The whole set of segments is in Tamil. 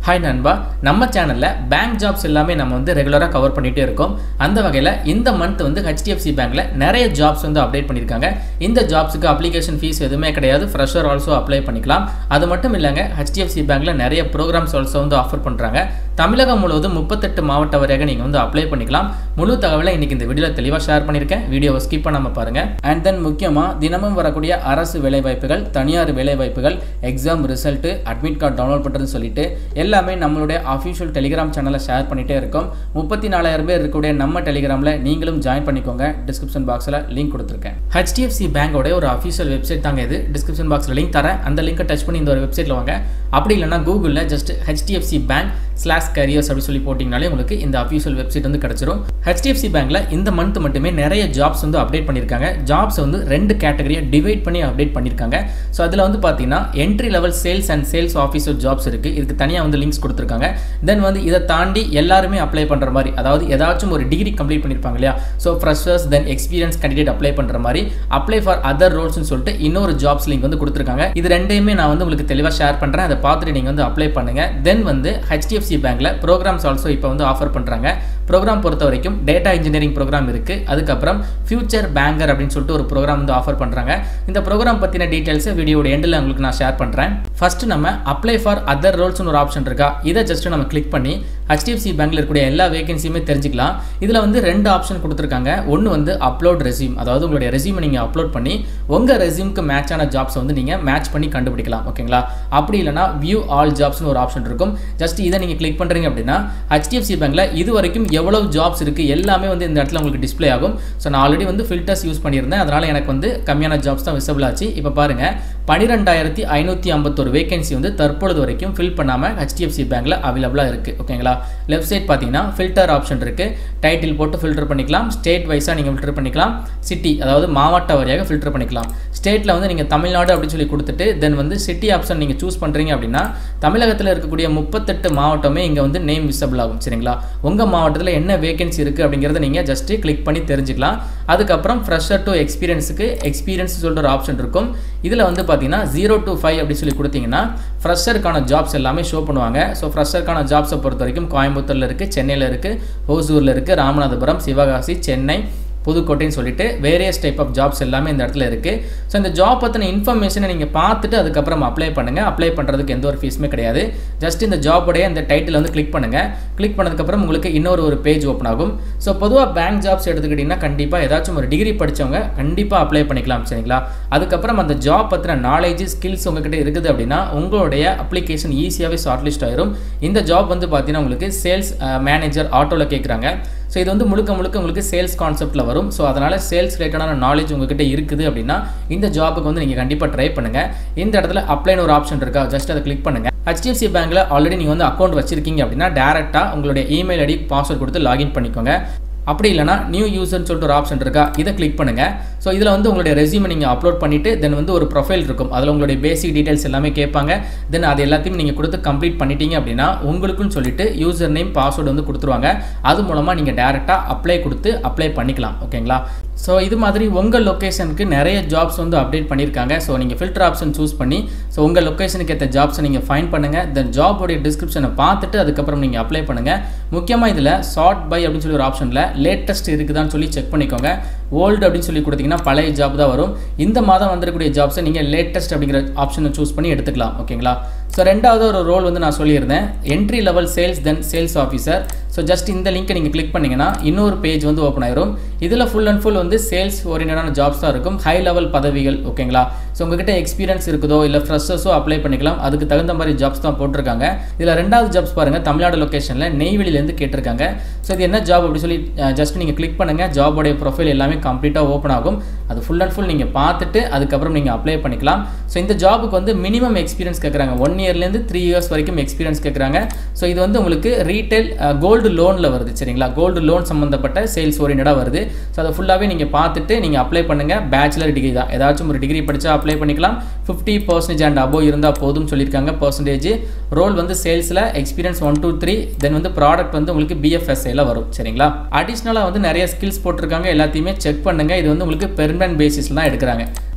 ஹாய் நண்பா நம்ம சேனலில் பேங்க் ஜாப்ஸ் எல்லாமே நம்ம வந்து ரெகுலராக கவர் பண்ணிகிட்டே இருக்கோம் அந்த வகையில் இந்த மந்த் வந்து ஹெச்டிஎஃப்சி பேங்க்கில் நிறைய ஜாப்ஸ் வந்து அப்டேட் பண்ணியிருக்காங்க இந்த ஜாப்ஸுக்கு அப்ளிகேஷன் ஃபீஸ் எதுவுமே கிடையாது ஃப்ரெஷர் ஆல்சோ அப்ளை பண்ணிக்கலாம் அது மட்டும் இல்லைங்க ஹெச்டிஎஃப்சி பேங்க்கில் நிறைய ப்ரோக்ராம்ஸ் ஆல்சோ வந்து ஆஃபர் பண்ணுறாங்க தமிழகம் முழுவதும் முப்பத்தெட்டு மாவட்ட வரையாக நீங்கள் வந்து அப்ளை பண்ணிக்கலாம் முழு தகவலை இன்றைக்கி இந்த வீடியோவில் தெளிவாக ஷேர் பண்ணியிருக்கேன் வீடியோவை ஸ்கிப் பண்ணாமல் பாருங்கள் அண்ட் தென் முக்கியமாக தினமும் வரக்கூடிய அரசு வேலைவாய்ப்புகள் தனியார் வேலைவாய்ப்புகள் exam result admit card download பண்ணுறதுன்னு சொல்லிட்டு எல்லாமே நம்மளுடைய அஃபிஷியல் டெலிகிராம் சேனலில் ஷேர் பண்ணிகிட்டே இருக்கோம் முப்பத்தி நாலாயிரம் பேர் இருக்கக்கூடிய நம்ம டெலிகிராமில் நீங்களும் ஜாயின் பண்ணிக்கோங்க டிஸ்கிரிப்ஷன் பாக்ஸில் லிங்க் கொடுத்துருக்கேன் ஹெச்டிஎஃப்சி பேங்கோட ஒரு அஃபிஷியல் வெப்சைட் தாங்க இது டிஸ்கிரிப்ஷன் பாக்ஸில் லிங்க் தரேன் அந்த லிங்கை டச் பண்ணி இந்த ஒரு வெப்சைட்டில் வாங்க அப்படி இல்லைனா கூகுளில் just HDFC bank slash careers அப்படி சொல்லி போட்டிங்கனாலே உங்களுக்கு இந்த அஃபிஷியல் வெப்சைட் வந்து கிடச்சிரும் ஹெச்டிஎஃப்சி பேங்க்கில் இந்த மந்த் மட்டுமே நிறைய ஜாப்ஸ் வந்து அப்டேட் பண்ணியிருக்காங்க ஜாப்ஸ் வந்து ரெண்டு கேட்டகரியாக டிவைட் பண்ணி அப்டேட் பண்ணியிருக்காங்க ஸோ அதில் வந்து பார்த்தீங்கன்னா entry level sales and sales officer jobs இருக்குது இதுக்கு தனியாக வந்து லிங்க்ஸ் கொடுத்துருக்காங்க தென் வந்து இதை தாண்டி எல்லாருமே அப்ளை பண்ணுற மாதிரி அதாவது ஏதாச்சும் ஒரு டிகிரி கம்ப்ளீட் பண்ணியிருப்பாங்க இல்லையா so freshers then experience candidate apply பண்ணுற மாதிரி அப்ளை ஃபார் அதர் ரோல்ஸ்னு சொல்லிட்டு இன்னொரு ஜாப்ஸ் லிங்க் வந்து கொடுத்துருக்காங்க இது ரெண்டையுமே நான் வந்து உங்களுக்கு தெளிவாக ஷேர் பண்ணுறேன் அதை பார்த்துட்டு நீங்கள் வந்து அப்ளை பண்ணுங்கள் தென் வந்து ஹெச்டிஎஃப்சி பேங்க்கில் ப்ரோக்ராம்ஸ் ஆல்சோ இப்போ வந்து ஆஃபர் பண்ணுறாங்க ப்ரோக்ராம் பொறுத்த வரைக்கும் டேட்டா இன்ஜினியரிங் ப்ரோக்ராம் இருக்குது அதுக்கப்புறம் ஃபியூச்சர் பேங்கர் அப்படின்னு சொல்லிட்டு ஒரு ப்ரோக்ராம் வந்து ஆஃபர் பண்ணுறாங்க இந்த ப்ரோக்ராம் பற்றின டீட்டெயில்ஸை வீடியோட எண்டில் உங்களுக்கு நான் ஷேர் பண்ணுறேன் ஃபஸ்ட்டு நம்ம அப்ளை ஃபார் அதர் ரோல்ஸ்னு ஒரு ஆப்ஷன் இருக்கா இதை ஜஸ்ட் நம்ம கிளிக் பண்ணி ஹெச்டிஎஃப்சி பேங்க்ல இருக்கக்கூடிய எல்லா வேகன்சியுமே தெரிஞ்சுக்கலாம் இதில் வந்து ரெண்டு ஆப்ஷன் கொடுத்துருக்காங்க ஒன்று வந்து அப்லோட் ரெசியூம் அதாவது உங்களுடைய ரெசியூமை நீங்கள் அப்லோட் பண்ணி உங்கள் ரெசியூம்க்கு மேட்சான ஜாப்ஸ் வந்து நீங்கள் மேட்ச் பண்ணி கண்டுபிடிக்கலாம் ஓகேங்களா அப்படி இல்லைனா வியூ ஆல் ஜாப்ஸ்னு ஒரு ஆப்ஷன் இருக்கும் ஜஸ்ட் இதை நீங்கள் கிளிக் பண்ணுறீங்க அப்படின்னா ஹெச்டிஎஃப்சி பேங்க்கில் இது வரைக்கும் எவ்வளவு ஜாப்ஸ் இருக்குது எல்லாமே வந்து இந்த இடத்துல உங்களுக்கு டிஸ்ப்ளே ஆகும் ஸோ நான் ஆல்ரெடி வந்து ஃபில்டர்ஸ் யூஸ் பண்ணியிருந்தேன் அதனால் எனக்கு வந்து கம்மியான ஜாப்ஸ் தான் விசிபிள் ஆச்சு இப்போ பாருங்கள் பன்னிரெண்டாயிரத்தி ஐநூற்றி ஐம்பத்தொரு வேகன்சி வந்து தற்பொழுது வரைக்கும் ஃபில் பண்ணாமல் ஹெச்டிஎஃப்சி பேங்க்கில் அவைலபிளாக இருக்குது ஓகேங்களா லெஃப்ட் சைட் பார்த்தீங்கன்னா ஃபில்டர் ஆப்ஷன் இருக்குது டைட்டில் போட்டு ஃபில்டர் பண்ணிக்கலாம் ஸ்டேட் வைஸாக நீங்கள் ஃபில்டர் பண்ணிக்கலாம் சிட்டி அதாவது மாவட்ட வாரியாக ஃபில்டர் பண்ணிக்கலாம் ஸ்டேட்டில் வந்து நீங்கள் தமிழ்நாடு அப்படின்னு சொல்லி கொடுத்துட்டு தென் வந்து சிட்டி ஆப்ஷன் நீங்கள் சூஸ் பண்ணுறீங்க அப்படின்னா தமிழகத்தில் இருக்கக்கூடிய முப்பத்தெட்டு மாவட்டமே இங்கே வந்து நேம் விசபிள் ஆகும் சரிங்களா உங்கள் மாவட்டத்தில் என்ன வேகன்சி இருக்குது அப்படிங்கிறத நீங்கள் ஜஸ்ட்டு கிளிக் பண்ணி தெரிஞ்சுக்கலாம் அதுக்கப்புறம் ஃப்ரெஷர் டு எக்ஸ்பீரியன்ஸுக்கு எக்ஸ்பீரியன்ஸ் சொல்லிட்டு ஒரு ஆப்ஷன் இருக்கும் இதில் வந்து பார்த்தீங்கன்னா ஜீரோ டு ஃபைவ் அப்படி சொல்லி கொடுத்தீங்கன்னா ஃப்ரெஷருக்கான ஜாப்ஸ் எல்லாமே ஷோ பண்ணுவாங்க ஸோ ஃப்ரெஷருக்கான ஜாப்ஸை பொறுத்த வரைக்கும் கோயம்புத்தூரில் இருக்குது சென்னையில் இருக்குது ஓசூரில் இருக்குது ராமநாதபுரம் சிவகாசி சென்னை புதுக்கோட்டைன்னு சொல்லிட்டு வேரியஸ் டைப் ஆஃப் ஜாப்ஸ் எல்லாமே இந்த இடத்துல இருக்குது ஸோ இந்த ஜாப் பற்றின இன்ஃபர்மேஷனை நீங்கள் பார்த்துட்டு அதுக்கப்புறம் அப்ளை பண்ணுங்கள் அப்ளை பண்ணுறதுக்கு எந்த ஒரு ஃபீஸுமே கிடையாது ஜஸ்ட் இந்த ஜாபுடைய இந்த டைட்டில் வந்து கிளிக் பண்ணுங்கள் கிளிக் பண்ணதுக்கப்புறம் உங்களுக்கு இன்னொரு ஒரு பேஜ் ஓப்பன் ஆகும் ஸோ பொதுவாக பேங்க் ஜாப்ஸ் எடுத்துக்கிட்டிங்கன்னா கண்டிப்பாக ஏதாச்சும் ஒரு டிகிரி படித்தவங்க கண்டிப்பாக அப்ளை பண்ணிக்கலாம் சரிங்களா அதுக்கப்புறம் அந்த ஜாப் பற்றின நாலேஜ் ஸ்கில்ஸ் உங்ககிட்ட இருக்குது அப்படின்னா உங்களுடைய அப்ளிகேஷன் ஈஸியாகவே ஷார்ட் லிஸ்ட் ஆயிரும் இந்த ஜாப் வந்து பார்த்தீங்கன்னா உங்களுக்கு சேல்ஸ் மேனேஜர் ஆட்டோவில் கேட்குறாங்க ஸோ இது வந்து முழுக்க முழுக்க உங்களுக்கு சேல்ஸ் கான்செப்ட்டில் வரும் ஸோ அதனால் சேல்ஸ் ரிலேட்டடான நாலேஜ் உங்ககிட்ட இருக்குது அப்படின்னா இந்த ஜாபுக்கு வந்து நீங்கள் கண்டிப்பாக ட்ரை பண்ணுங்கள் இந்த இடத்துல அப்ளைன்னு ஒரு ஆப்ஷன் இருக்கா ஜஸ்ட் அதை கிளிக் பண்ணுங்கள் ஹெச்டிஎஃப்சி பேங்க்கில் ஆல்ரெடி நீங்கள் வந்து அக்கௌண்ட் வச்சிருக்கீங்க அப்படின்னா டேரெக்டாக உங்களுடைய இமெயில் ஐடி பாஸ்வேர்ட் கொடுத்து லாகின் பண்ணிக்கோங்க அப்படி இல்லைனா நியூ யூசர்னு சொல்லிட்டு ஒரு ஆப்ஷன் இருக்கா இதை கிளிக் பண்ணுங்கள் ஸோ இதில் வந்து உங்களுடைய ரெசியூமை நீங்கள் அப்லோட் பண்ணிவிட்டு தென் வந்து ஒரு ப்ரொஃபைல் இருக்கும் அதில் உங்களுடைய பேசிக் டீட்டெயில்ஸ் எல்லாமே கேட்பாங்க தென் அது எல்லாத்தையும் நீங்கள் கொடுத்து கம்ப்ளீட் பண்ணிட்டீங்க அப்படின்னா உங்களுக்குன்னு சொல்லிட்டு யூசர் நேம் பாஸ்வேர்டு வந்து கொடுத்துருவாங்க அது மூலமாக நீங்கள் டேரெக்டாக அப்ளை கொடுத்து அப்ளை பண்ணிக்கலாம் ஓகேங்களா ஸோ இது மாதிரி உங்கள் லொக்கேஷனுக்கு நிறைய ஜாப்ஸ் வந்து அப்டேட் பண்ணியிருக்காங்க ஸோ நீங்கள் ஃபில்டர் ஆப்ஷன் சூஸ் பண்ணி ஸோ உங்கள் லொக்கேஷனுக்கு ஏற்ற ஜாப்ஸை நீங்கள் ஃபைன் பண்ணுங்கள் தென் ஜாபோடைய டிஸ்கிரிப்ஷனை பார்த்துட்டு அதுக்கப்புறம் நீங்கள் அப்ளை பண்ணுங்கள் முக்கியமாக இதில் ஷார்ட் பை அப்படின்னு சொல்லி ஒரு ஆப்ஷனில் லேட்டஸ்ட் இருக்குதான்னு சொல்லி செக் பண்ணிக்கோங்க ஓல்டு அப்படின்னு சொல்லி கொடுத்தீங்கன்னா பழைய ஜாப் தான் வரும் இந்த மாதம் வந்துருக்கூடிய ஜாப்ஸை நீங்கள் லேட்டஸ்ட் அப்படிங்கிற ஆப்ஷனை சூஸ் பண்ணி எடுத்துக்கலாம் ஓகேங்களா ஸோ ரெண்டாவது ஒரு ரோல் வந்து நான் சொல்லியிருந்தேன் entry level sales then sales officer so just இந்த லிங்க்கை நீங்கள் கிளிக் பண்ணிங்கன்னா இன்னொரு பேஜ் வந்து ஓப்பன் ஆயிரும் இதில் ஃபுல் அண்ட் ஃபுல் வந்து சேல்ஸ் ஓரியன்டான ஜாப்ஸ் தான் இருக்கும் ஹை லெவல் பதவிகள் ஓகேங்களா ஸோ உங்ககிட்ட எக்ஸ்பீரியன்ஸ் இருக்குதோ இல்லை ஃப்ரெஷர்ஸோ அப்ளை பண்ணிக்கலாம் அதுக்கு தகுந்த மாதிரி ஜாப்ஸ் தான் போட்டிருக்காங்க இதில் ரெண்டாவது ஜாப்ஸ் பாருங்கள் தமிழ்நாடு லொக்கேஷனில் நெய்வேலியிலேருந்து கேட்டிருக்காங்க ஸோ இது என்ன ஜாப் அப்படி சொல்லி ஜஸ்ட் நீங்கள் கிளிக் பண்ணுங்கள் ஜாபோடைய ப்ரொஃபைல் எல்லாமே கம்ப்ளீட்டாக ஓப்பன் ஆகும் அது ஃபுல் அண்ட் ஃபுல் நீங்கள் பார்த்துட்டு அதுக்கப்புறம் நீங்கள் அப்ளை பண்ணிக்கலாம் ஸோ இந்த ஜாபுக்கு வந்து மினிமம் எக்ஸ்பீரியன்ஸ் கேட்குறாங்க ஒன் இயர்லேருந்து த்ரீ இயர்ஸ் வரைக்கும் எக்ஸ்பீரியன்ஸ் கேட்குறாங்க ஸோ இது வந்து உங்களுக்கு ரீட்டைல் கோல்டு லோனில் வருது சரிங்களா கோல்டு லோன் சம்மந்தப்பட்ட சேல்ஸ் ஓரியன்டாக வருது ஸோ அதை ஃபுல்லாகவே நீங்கள் பார்த்துட்டு நீங்கள் அப்ளை பண்ணுங்கள் பேச்சுலர் டிகிரி தான் ஏதாச்சும் ஒரு டிகிரி படித்தா அப்ளை பண்ணிக்கலாம் ஃபிஃப்டி பர்சன்டேஜ் அண்ட் அபோவ் இருந்தால் போதும் சொல்லியிருக்காங்க பர்சன்டேஜ் ரோல் வந்து சேல்ஸில் experience one two three then வந்து ப்ராடக்ட் வந்து உங்களுக்கு பிஎஃப்எஸ்ஐயில் வரும் சரிங்களா அடிஷ்னலாக வந்து நிறைய ஸ்கில்ஸ் போட்டிருக்காங்க எல்லாத்தையுமே செக் பண்ணுங்கள் இது வந்து உங்களுக்கு பெர்மனன்ட் பேசிஸில் தான் எடுக்கிறாங்க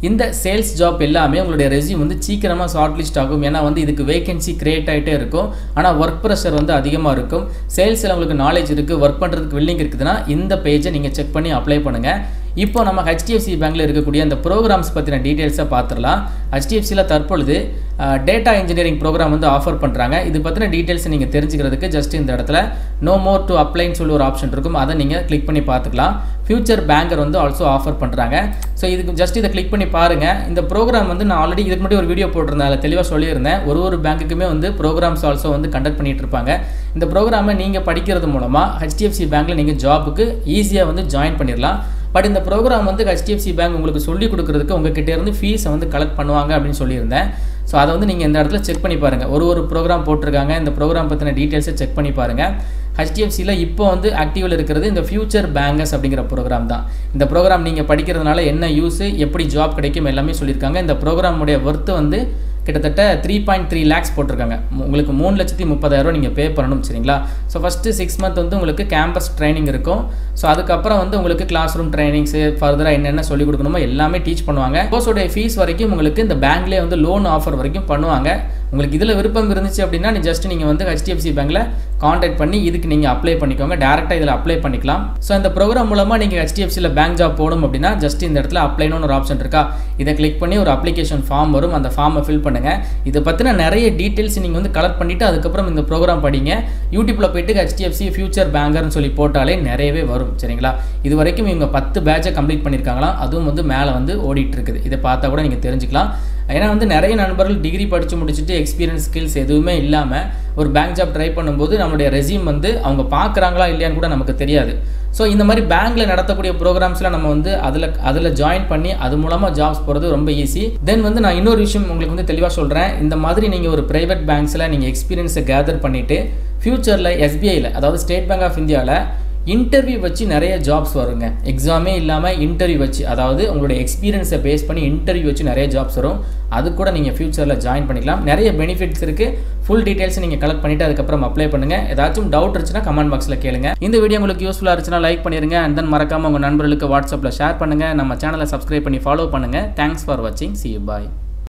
இந்த சேல்ஸ் ஜாப் எல்லாமே உங்களுடைய ரெசியூம் வந்து சீக்கிரமாக ஷார்ட் லிஸ்ட் ஆகும் ஏன்னா வந்து இதுக்கு வேகன்சி கிரியேட் ஆகிட்டே இருக்கும் ஆனால் ஒர்க் ப்ரெஷர் வந்து அதிகமாக இருக்கும் சேல்ஸில் உங்களுக்கு நாலேஜ் இருக்குது ஒர்க் பண்ணுறதுக்கு வில்லிங் இருக்குதுன்னா இந்த பேஜை நீங்கள் செக் பண்ணி அப்ளை பண்ணுங்கள் இப்போ நம்ம ஹெச்டிஎஃப்சி பேங்க்கில் இருக்கக்கூடிய அந்த ப்ரோக்ராம்ஸ் பற்றின டீட்டெயில்ஸை பார்த்துடலாம் ஹெச்டிஎஃப்சியில் தற்பொழுது டேட்டா இன்ஜினியரிங் ப்ரோக்ராம் வந்து ஆஃபர் பண்ணுறாங்க இது பற்றின டீட்டெயில்ஸ் நீங்கள் தெரிஞ்சுக்கிறதுக்கு ஜஸ்ட் இந்த இடத்துல நோ மோர் டு அப்ளைன்னு சொல்லி ஒரு ஆப்ஷன் இருக்கும் அதை நீங்கள் கிளிக் பண்ணி பார்த்துக்கலாம் ஃபியூச்சர் பேங்கர் வந்து ஆல்சோ ஆஃபர் பண்ணுறாங்க ஸோ இதுக்கு ஜஸ்ட் இதை கிளிக் பண்ணி பாருங்கள் இந்த ப்ரோக்ராம் வந்து நான் ஆல்ரெடி இதுக்கு முன்னாடி ஒரு வீடியோ போட்டிருந்தேன் அதில் தெளிவாக சொல்லியிருந்தேன் ஒரு ஒரு பேங்க்குக்குமே வந்து ப்ரோக்ராம்ஸ் ஆல்சோ வந்து கண்டக்ட் பண்ணிட்டு இருப்பாங்க இந்த ப்ரோக்ராமை நீங்கள் படிக்கிறது மூலமாக ஹெச்டிஎஃப்சி பேங்க்கில் நீங்கள் ஜாபுக்கு ஈஸியாக வந்து ஜாயின் பண்ணிடலாம் பட் இந்த ப்ரோக்ராம் வந்து ஹெச்டிஎஃப்சி பேங்க் உங்களுக்கு சொல்லிக் கொடுக்குறதுக்கு உங்ககிட்ட இருந்து ஃபீஸை வந்து கலெக்ட் பண்ணுவாங்க அப்படின்னு சொல்லியிருந்தேன் ஸோ அதை வந்து நீங்கள் இந்த இடத்துல செக் பண்ணி பாருங்கள் ஒரு ஒரு ப்ரோக்ராம் போட்டிருக்காங்க இந்த ப்ரோக்ராம் பற்றின டீட்டெயில்ஸை செக் பண்ணி பாருங்கள் ஹெச்டிஎஃப்சியில் இப்போ வந்து ஆக்டிவில் இருக்கிறது இந்த ஃபியூச்சர் பேங்கர்ஸ் அப்படிங்கிற ப்ரோக்ராம் தான் இந்த ப்ரோக்ராம் நீங்கள் படிக்கிறதுனால என்ன யூஸு எப்படி ஜாப் கிடைக்கும் எல்லாமே சொல்லியிருக்காங்க இந்த ப்ரோக்ராமுடைய ஒர்த்து வந்து கிட்டத்தட்ட த்ரீ பாயிண்ட் த்ரீ லேக்ஸ் போட்டிருக்காங்க உங்களுக்கு மூணு லட்சத்தி முப்பதாயிரம் நீங்கள் பே பண்ணணும் சரிங்களா ஸோ ஃபஸ்ட்டு சிக்ஸ் மந்த் வந்து உங்களுக்கு கேம்பஸ் ட்ரைனிங் இருக்கும் ஸோ அதுக்கப்புறம் வந்து உங்களுக்கு கிளாஸ் ரூம் ட்ரைனிங்ஸு ஃபர்தராக என்னென்ன சொல்லிக் கொடுக்கணுமோ எல்லாமே டீச் பண்ணுவாங்க கோர்ஸோடைய ஃபீஸ் வரைக்கும் உங்களுக்கு இந்த பேங்க்லேயே வந்து லோன் ஆஃபர் வரைக்கும் பண்ணுவாங்க உங்களுக்கு இதில் விருப்பம் இருந்துச்சு அப்படின்னா நீ ஜஸ்ட் நீங்கள் வந்து ஹெச்டிஎஃப்சி பேங்க்கில் காண்டாக்ட் பண்ணி இதுக்கு நீங்கள் அப்ளை பண்ணிக்கோங்க டேரெக்டாக இதில் அப்ளை பண்ணிக்கலாம் ஸோ இந்த ப்ரோக்ராம் மூலமாக நீங்கள் ஹெச்டிஎஃப்சியில் பேங்க் ஜாப் போகணும் அப்படின்னா ஜஸ்ட் இந்த இடத்துல அப்ளைன்னு ஒரு ஆப்ஷன் இருக்கா இதை கிளிக் பண்ணி ஒரு அப்ளிகேஷன் ஃபார்ம் வரும் அந்த ஃபார்மை ஃபில் பண்ணுங்கள் இதை பற்றின நிறைய டீட்டெயில்ஸ் நீங்கள் வந்து கலெக்ட் பண்ணிவிட்டு அதுக்கப்புறம் இந்த ப்ரோக்ராம் படிங்க யூடியூப்பில் போயிட்டு ஹெச்டிஎஃப்சி ஃபியூச்சர் பேங்கர்னு சொல்லி போட்டாலே நிறையவே வரும் சரிங்களா இது வரைக்கும் இவங்க பத்து பேட்சை கம்ப்ளீட் பண்ணியிருக்காங்களாம் அதுவும் வந்து மேலே வந்து ஓடிட்டு இருக்குது இதை பார்த்தா கூட நீங்கள் தெரிஞ்சுக்கலாம் ஏன்னா வந்து நிறைய நண்பர்கள் டிகிரி படித்து முடிச்சுட்டு எக்ஸ்பீரியன்ஸ் ஸ்கில்ஸ் எதுவுமே இல்லாமல் ஒரு பேங்க் ஜாப் ட்ரை பண்ணும்போது நம்மளுடைய ரெசியூம் வந்து அவங்க பார்க்குறாங்களா இல்லையான்னு கூட நமக்கு தெரியாது ஸோ இந்த மாதிரி பேங்க்கில் நடத்தக்கூடிய ப்ரோக்ராம்ஸில் நம்ம வந்து அதில் அதில் ஜாயின் பண்ணி அது மூலமாக ஜாப்ஸ் போகிறது ரொம்ப ஈஸி தென் வந்து நான் இன்னொரு விஷயம் உங்களுக்கு வந்து தெளிவாக சொல்கிறேன் இந்த மாதிரி நீங்கள் ஒரு ப்ரைவேட் பேங்க்ஸில் நீங்கள் எக்ஸ்பீரியன்ஸை கேதர் பண்ணிவிட்டு ஃப்யூச்சரில் எஸ்பிஐயில் அதாவது ஸ்டேட் பேங்க் ஆஃப் இந்தியாவில் இன்டர்வியூ வச்சு நிறைய ஜாப்ஸ் வருங்க எக்ஸாமே இல்லாமல் இன்டர்வியூ வச்சு அதாவது உங்களுடைய எக்ஸ்பீரியன்ஸை பேஸ் பண்ணி இன்டர்வியூ வச்சு நிறைய ஜாப்ஸ் வரும் அது கூட நீங்கள் ஃபியூச்சரில் ஜாயின் பண்ணிக்கலாம் நிறைய பெனிஃபிட்ஸ் இருக்குது ஃபுல் டீட்டெயில்ஸ் நீங்கள் கலெக்ட் பண்ணிவிட்டு அதுக்கப்புறம் அப்ளை பண்ணுங்கள் ஏதாச்சும் டவுட் இருந்துச்சுன்னா கமெண்ட் பாக்ஸில் கேளுங்க இந்த வீடியோ உங்களுக்கு யூஸ்ஃபுல்லாக இருந்துச்சுன்னா லைக் பண்ணிடுங்க அண்ட் தென் மறக்காமல் உங்கள் நண்பர்களுக்கு வாட்ஸ்அப்பில் ஷேர் பண்ணுங்கள் நம்ம சேனலை சப்ஸ்கிரைப் பண்ணி ஃபாலோ பண்ணுங்கள் தேங்க்ஸ் ஃபார் வாட்சிங் சி யூ பாய்